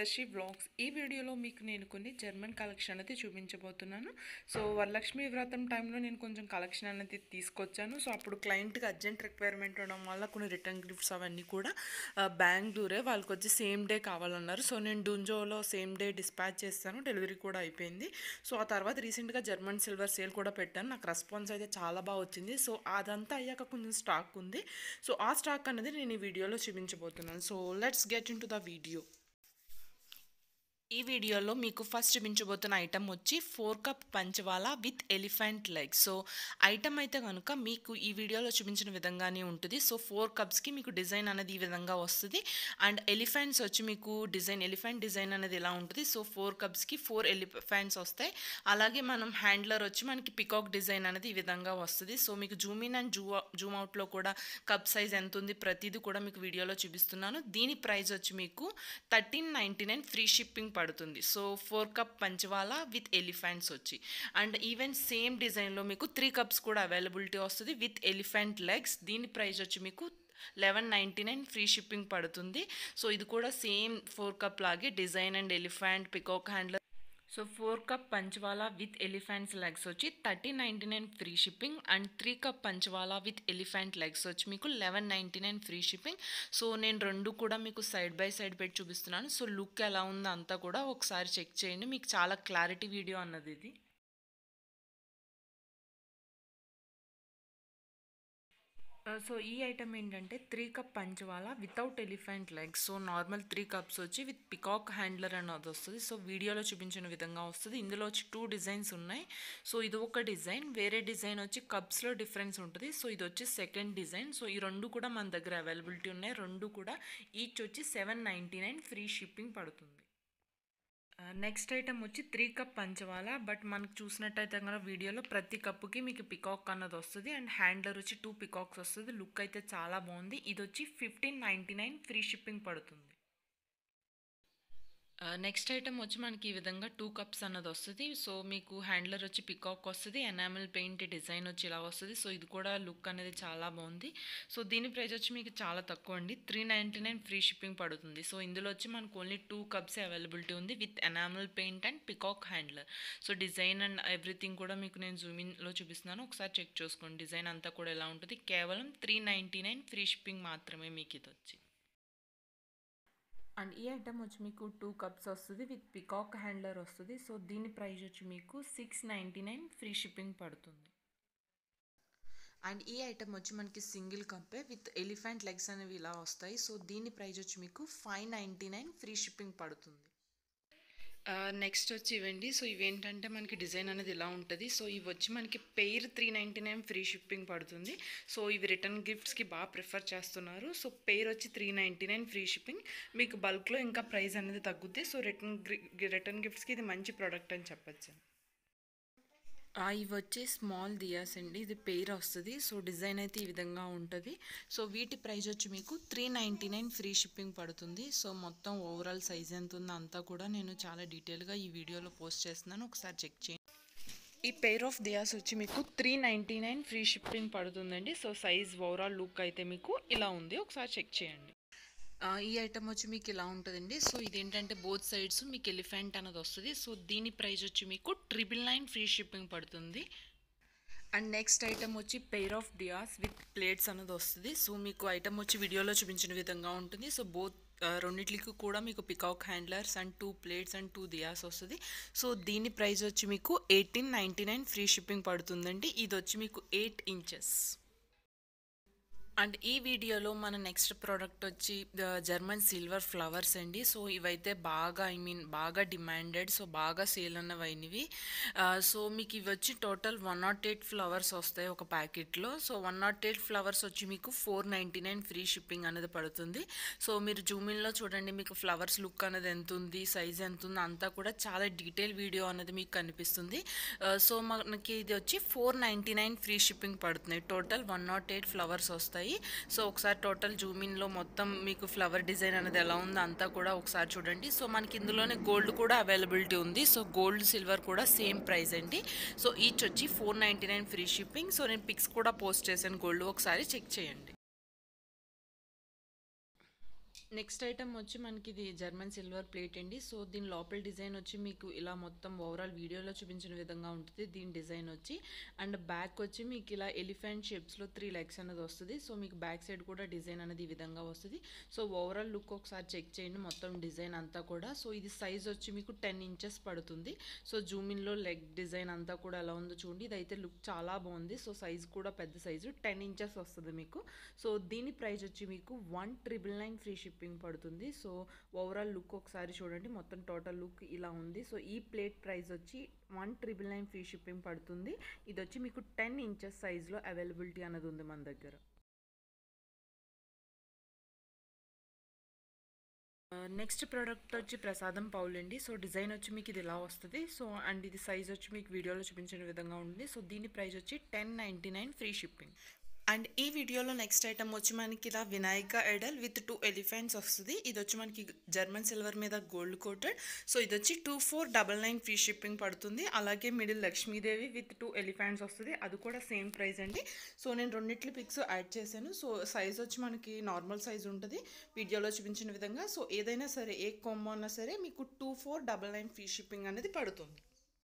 ముక్తశ్రీ vlogs ఈ వీడియోలో మీకు నేను కొన్ని జర్మన్ కలెక్షన్ అనేది చూపించబోతున్నాను సో వరలక్ష్మి వ్రతం టైంలో నేను కొంచెం కలెక్షన్ అనేది తీసుకొచ్చాను సో అప్పుడు క్లయింట్కి అర్జెంట్ రిక్వైర్మెంట్ ఉండడం వల్ల కొన్ని రిటర్న్ గిఫ్ట్స్ అవన్నీ కూడా ఆ, బెంగళూరే వాళ్ళకి వచ్చి సేమ్ డే కావాలన్నారు సో నేను డుంజోలో సేమ్ డే డిస్పాచ్ చేస్తాను డెలివరీ కూడా అయిపోయింది సో ఆ తర్వాత రీసెంట్గా జర్మన్ సిల్వర్ సేల్ కూడా పెట్టాను నాకు రెస్పాన్స్ అయితే చాలా బాగా వచ్చింది సో అదంతా అయ్యాక కొంచెం స్టాక్ ఉంది సో ఆ స్టాక్ అనేది నేను ఈ వీడియోలో చూపించబోతున్నాను so let's get into the video ఈ వీడియోలో మీకు ఫస్ట్ చూపించబోతున్న ఐటమ్ వచ్చి ఫోర్ కప్ పంచవాలా with elephant leg so item అయితే కనుక మీకు ఈ వీడియోలో చూపించిన విధంగానే ఉంటుంది సో ఫోర్ కప్స్కి మీకు డిజైన్ అనేది ఈ విధంగా వస్తుంది అండ్ ఎలిఫెంట్స్ వచ్చి మీకు డిజైన్ ఎలిఫెంట్ డిజైన్ అనేది ఎలా ఉంటుంది సో ఫోర్ కప్స్కి ఫోర్ ఎలిఫెంట్స్ వస్తాయి అలాగే మనం హ్యాండ్లర్ వచ్చి మనకి పికాక్ డిజైన్ అనేది ఈ విధంగా వస్తుంది సో మీకు జూమ్ ఇన్ అండ్ జూ జూమ్ అవుట్లో కూడా కప్ సైజ్ ఎంత ఉంది ప్రతిదీ కూడా మీకు వీడియోలో చూపిస్తున్నాను దీని ప్రైస్ వచ్చి మీకు thirteen ninety nine free shipping పడుతుంది సో ఫోర్ కప్ పంచవాలా విత్ ఎలిఫెంట్స్ వచ్చి అండ్ ఈవెన్ సేమ్ డిజైన్లో మీకు త్రీ కప్స్ కూడా అవైలబిలిటీ వస్తుంది విత్ ఎలిఫెంట్ లెగ్స్ దీని ప్రైస్ వచ్చి మీకు eleven ninety nine free shipping పడుతుంది సో ఇది కూడా సేమ్ ఫోర్ కప్ లాగే design and elephant peacock handler so four cup పంచవాలా విత్ ఎలిఫెంట్స్ లెగ్స్ వచ్చి thirty ninety nine free shipping and three cup పంచవాలా విత్ ఎలిఫెంట్ లెగ్స్ వచ్చి మీకు eleven ninety nine free shipping so నేను రెండు కూడా మీకు సైడ్ బై సైడ్ పెట్టి చూపిస్తున్నాను సో లుక్ ఎలా ఉందో అంతా కూడా ఒకసారి చెక్ చేయండి మీకు చాలా క్లారిటీ వీడియో అన్నది ఇది సో ఈ ఐటమ్ ఏంటంటే త్రీ కప్ పంచవాలా without elephant legs so normal three cups వచ్చి విత్ పికాక్ హ్యాండ్లర్ అనేది వస్తుంది సో వీడియోలో చూపించిన విధంగా వస్తుంది ఇందులో వచ్చి టూ డిజైన్స్ ఉన్నాయి సో ఇది ఒక డిజైన్ వేరే డిజైన్ వచ్చి కప్స్లో డిఫరెన్స్ ఉంటుంది సో ఇది వచ్చి సెకండ్ డిజైన్ సో ఈ రెండు కూడా మన దగ్గర అవైలబిలిటీ ఉన్నాయి రెండు కూడా ఈచ్ వచ్చి seven ninety nine free shipping పడుతుంది నెక్స్ట్ ఐటమ్ వచ్చి త్రీ కప్ పంచవాలా బట్ మనకు చూసినట్టయితే కనుక వీడియోలో ప్రతి కప్పుకి మీకు పికాక్ అన్నది వస్తుంది అండ్ హ్యాండ్లర్ వచ్చి టూ పికాక్స్ వస్తుంది లుక్ అయితే చాలా బాగుంది ఇది వచ్చి fifteen ninety nine free shipping పడుతుంది నెక్స్ట్ ఐటమ్ వచ్చి మనకి ఈ విధంగా టూ కప్స్ అన్నది వస్తుంది సో మీకు హ్యాండ్లర్ వచ్చి పికాక్ వస్తుంది ఎనామిల్ పెయింట్ డిజైన్ వచ్చి ఇలా వస్తుంది సో ఇది కూడా లుక్ అనేది చాలా బాగుంది సో దీని ప్రైస్ వచ్చి మీకు చాలా తక్కువ అండి three ninety nine free shipping పడుతుంది సో ఇందులో వచ్చి మనకు ఓన్లీ టూ కప్స్ అవైలబిలిటీ ఉంది with enamel paint and peacock handler so design and everything కూడా మీకు నేను జూమిన్లో చూపిస్తున్నాను ఒకసారి చెక్ చేసుకోండి డిజైన్ అంతా కూడా ఎలా ఉంటుంది కేవలం three ninety nine free shipping మాత్రమే మీకు ఇది వచ్చి అండ్ ఈ ఐటమ్ వచ్చి మీకు టూ కప్స్ వస్తుంది విత్ పికాక్ హ్యాండ్లర్ వస్తుంది సో దీని ప్రైస్ వచ్చి మీకు six ninety nine free shipping పడుతుంది అండ్ ఈ ఐటమ్ వచ్చి మనకి సింగిల్ కప్పే విత్ ఎలిఫెంట్ లెగ్స్ అనేవి ఇలా వస్తాయి సో దీని ప్రైస్ వచ్చి మీకు five ninety nine free shipping పడుతుంది నెక్స్ట్ వచ్చి ఇవ్వండి సో ఇవేంటంటే మనకి డిజైన్ అనేది ఇలా ఉంటుంది సో ఇవి వచ్చి మనకి pair three ninety nine free shipping పడుతుంది సో ఇవి రిటర్న్ గిఫ్ట్స్కి బాగా ప్రిఫర్ చేస్తున్నారు సో పెయిర్ వచ్చి three ninety nine free shipping మీకు బల్క్లో ఇంకా ప్రైస్ అనేది తగ్గుద్ది సో రిటర్న్ రిటర్న్ గిఫ్ట్స్కి ఇది మంచి ప్రోడక్ట్ అని చెప్పచ్చు ఇవి వచ్చి స్మాల్ దియాస్ అండి ఇది పెయిర్ వస్తుంది సో డిజైన్ అయితే ఈ విధంగా ఉంటుంది సో వీటి ప్రైస్ వచ్చి మీకు three ninety nine free shipping పడుతుంది సో మొత్తం ఓవరాల్ సైజ్ ఎంత ఉందో అంతా కూడా నేను చాలా డీటెయిల్గా ఈ వీడియోలో పోస్ట్ చేస్తున్నాను ఒకసారి చెక్ చేయండి ఈ పెయిర్ ఆఫ్ దియాస్ వచ్చి మీకు three ninety nine free shipping పడుతుందండి సో సైజ్ ఓవరాల్ లుక్ అయితే మీకు ఇలా ఉంది ఒకసారి చెక్ చేయండి ఈ ఐటమ్ వచ్చి మీకు ఇలా ఉంటుందండి సో ఇదేంటంటే బోత్ సైడ్స్ మీకు ఎలిఫెంట్ అనేది వస్తుంది సో దీని ప్రైస్ వచ్చి మీకు ట్రిపుల్ నైన్ ఫ్రీ షిప్పింగ్ పడుతుంది అండ్ నెక్స్ట్ ఐటమ్ వచ్చి pair of diyas with plates అనేది వస్తుంది సో మీకు ఐటమ్ వచ్చి వీడియోలో చూపించిన విధంగా ఉంటుంది సో బోత్ రెండిట్లకి కూడా మీకు peacock handlers and two plates and two diyas వస్తుంది సో దీని ప్రైస్ వచ్చి మీకు eighteen ninety nine free shipping పడుతుందండి ఇది వచ్చి మీకు ఎయిట్ ఇంచెస్ అండ్ ఈ వీడియోలో మన నెక్స్ట్ ప్రోడక్ట్ వచ్చి జర్మన్ సిల్వర్ ఫ్లవర్స్ అండి సో ఇవైతే బాగా ఐ మీన్ బాగా డిమాండెడ్ సో బాగా సేల్ అన్నవైనవి సో మీకు ఇవి వచ్చి total one nought eight flowers వస్తాయి ఒక ప్యాకెట్లో so one nought eight flowers వచ్చి మీకు four ninety nine free shipping అనేది పడుతుంది సో మీరు జూమిన్లో చూడండి మీకు ఫ్లవర్స్ లుక్ అనేది ఎంత ఉంది సైజ్ ఎంత ఉంది అంతా కూడా చాలా డీటెయిల్ వీడియో అనేది మీకు కనిపిస్తుంది సో మనకి ఇది వచ్చి four ninety nine free shipping పడుతున్నాయి total one nought eight flowers వస్తాయి సో ఒకసారి టోటల్ జూమిన్లో మొత్తం మీకు ఫ్లవర్ డిజైన్ అనేది ఎలా ఉందో అంతా కూడా ఒకసారి చూడండి సో మనకి ఇందులోనే గోల్డ్ కూడా అవైలబిలిటీ ఉంది సో గోల్డ్ సిల్వర్ కూడా సేమ్ ప్రైస్ అండి సో ఈచ్ వచ్చి four ninety nine free shipping so నేను పిక్స్ కూడా పోస్ట్ చేశాను గోల్డ్ ఒకసారి చెక్ చేయండి నెక్స్ట్ ఐటమ్ వచ్చి మనకి ఇది జర్మన్ సిల్వర్ ప్లేట్ అండి సో దీని లోపల డిజైన్ వచ్చి మీకు ఇలా మొత్తం ఓవరాల్ వీడియోలో చూపించిన విధంగా ఉంటుంది దీని డిజైన్ వచ్చి అండ్ బ్యాక్ వచ్చి మీకు ఇలా ఎలిఫెంట్ షేప్స్లో త్రీ లెగ్స్ అనేది వస్తుంది సో మీకు బ్యాక్ సైడ్ కూడా డిజైన్ అనేది ఈ విధంగా వస్తుంది సో ఓవరాల్ లుక్ ఒకసారి చెక్ చేయండి మొత్తం డిజైన్ అంతా కూడా సో ఇది సైజ్ వచ్చి మీకు టెన్ ఇంచెస్ పడుతుంది సో జూమిన్లో లెగ్ డిజైన్ అంతా కూడా ఎలా ఉందో చూడండి ఇదైతే లుక్ చాలా బాగుంది సో సైజ్ కూడా పెద్ద సైజు టెన్ ఇంచెస్ వస్తుంది మీకు సో దీని ప్రైస్ వచ్చి మీకు one triple nine free shipping పడుతుంది సో ఓవరాల్ లుక్ ఒకసారి చూడండి మొత్తం టోటల్ లుక్ ఇలా ఉంది సో ఈ ప్లేట్ ప్రైస్ వచ్చి one triple nine free shipping పడుతుంది ఇది వచ్చి మీకు టెన్ ఇంచెస్ సైజ్లో అవైలబిలిటీ అనేది ఉంది మన దగ్గర నెక్స్ట్ ప్రోడక్ట్ వచ్చి ప్రసాదం పౌల్ అండి సో డిజైన్ వచ్చి మీకు ఇది ఇలా వస్తుంది సో అండ్ ఇది సైజ్ వచ్చి మీకు వీడియోలో చూపించిన విధంగా ఉంది సో దీని ప్రైస్ వచ్చి ten ninety nine free shipping and ఈ వీడియోలో నెక్స్ట్ ఐటమ్ వచ్చి మనకి ఇలా Vinayaka idol with two elephants వస్తుంది ఇది వచ్చి మనకి జర్మన్ సిల్వర్ మీద గోల్డ్ కోటెడ్ సో ఇది వచ్చి two four double nine free shipping పడుతుంది అలాగే middle Lakshmidevi with two elephants వస్తుంది అది కూడా సేమ్ ప్రైస్ అండి సో నేను రెండిట్లు పిక్స్ యాడ్ చేశాను సో సైజ్ వచ్చి మనకి నార్మల్ సైజ్ ఉంటుంది వీడియోలో చూపించిన విధంగా సో ఏదైనా సరే ఏ కొమ్మ అన్నా సరే మీకు two four double nine free shipping అనేది పడుతుంది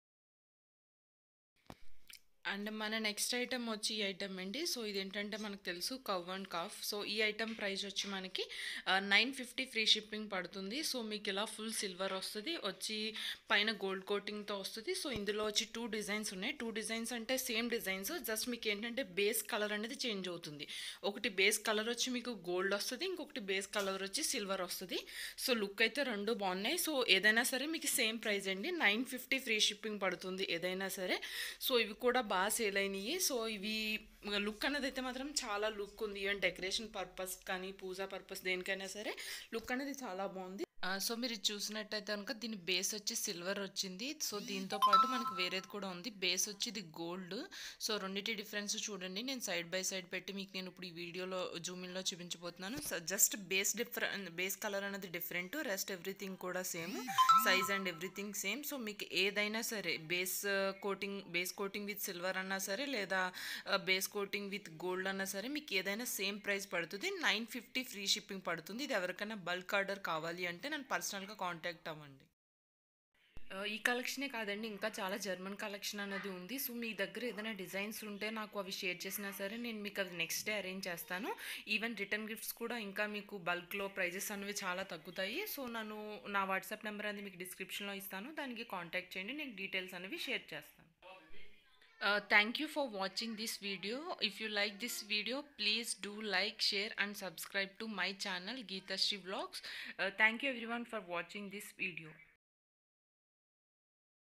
అండ్ మన నెక్స్ట్ ఐటమ్ వచ్చి ఈ ఐటమ్ అండి సో ఇది ఏంటంటే మనకు తెలుసు కవ్ అండ్ కాఫ్ సో ఈ ఐటమ్ ప్రైస్ వచ్చి మనకి నైన్ ఫిఫ్టీ ఫ్రీ షిప్పింగ్ పడుతుంది సో మీకు ఇలా ఫుల్ సిల్వర్ వస్తుంది వచ్చి పైన గోల్డ్ కోటింగ్తో వస్తుంది సో ఇందులో వచ్చి టూ డిజైన్స్ ఉన్నాయి టూ డిజైన్స్ అంటే సేమ్ డిజైన్స్ జస్ట్ మీకు ఏంటంటే బేస్ కలర్ అనేది చేంజ్ అవుతుంది ఒకటి బేస్ కలర్ వచ్చి మీకు గోల్డ్ వస్తుంది ఇంకొకటి బేస్ కలర్ వచ్చి సిల్వర్ వస్తుంది సో లుక్ అయితే రెండు బాగున్నాయి సో ఏదైనా సరే మీకు సేమ్ ప్రైస్ అండి నైన్ ఫిఫ్టీ ఫ్రీ షిప్పింగ్ పడుతుంది ఏదైనా సరే సో ఇవి కూడా బాగా సేల్ అయినాయి సో ఇవి లుక్ అనేది అయితే మాత్రం చాలా లుక్ ఉంది ఈవెన్ డెకరేషన్ పర్పస్ కానీ పూజా పర్పస్ దేనికైనా సరే లుక్ అనేది చాలా బాగుంది సో మీరు ఇది చూసినట్టయితే కనుక దీని బేస్ వచ్చి సిల్వర్ వచ్చింది సో దీంతో పాటు మనకి వేరేది కూడా ఉంది బేస్ వచ్చి ఇది గోల్డ్ సో రెండింటి డిఫరెన్స్ చూడండి నేను సైడ్ బై సైడ్ పెట్టి మీకు నేను ఇప్పుడు ఈ వీడియోలో జూమిన్లో చూపించబోతున్నాను just base different base colour అనేది డిఫరెంట్ రెస్ట్ ఎవ్రీథింగ్ కూడా same size and everything same so మీకు ఏదైనా సరే base coating base coating with silver అన్నా సరే లేదా బేస్ కోటింగ్ విత్ గోల్డ్ అన్నా సరే మీకు ఏదైనా సేమ్ ప్రైస్ పడుతుంది నైన్ ఫిఫ్టీ ఫ్రీ షిప్పింగ్ పడుతుంది ఇది ఎవరికైనా బల్క్ ఆర్డర్ కావాలి అంటే నన్ను పర్సనల్గా కాంటాక్ట్ అవ్వండి ఈ కలెక్షనే కాదండి ఇంకా చాలా జర్మన్ కలెక్షన్ అనేది ఉంది సో మీ దగ్గర ఏదైనా డిజైన్స్ ఉంటే నాకు అవి షేర్ చేసినా సరే నేను మీకు అవి నెక్స్ట్ డే అరేంజ్ చేస్తాను ఈవెన్ రిటర్న్ గిఫ్ట్స్ కూడా ఇంకా మీకు బల్క్లో ప్రైజెస్ అనేవి చాలా తగ్గుతాయి సో నన్ను నా వాట్సాప్ నెంబర్ అనేది మీకు డిస్క్రిప్షన్లో ఇస్తాను దానికి కాంటాక్ట్ చేయండి నేను డీటెయిల్స్ అనేవి షేర్ చేస్తాను Uh, thank you for watching this video. If you like this video, please do like, share and subscribe to my channel Geeta Shri Vlogs. Uh, thank you everyone for watching this video.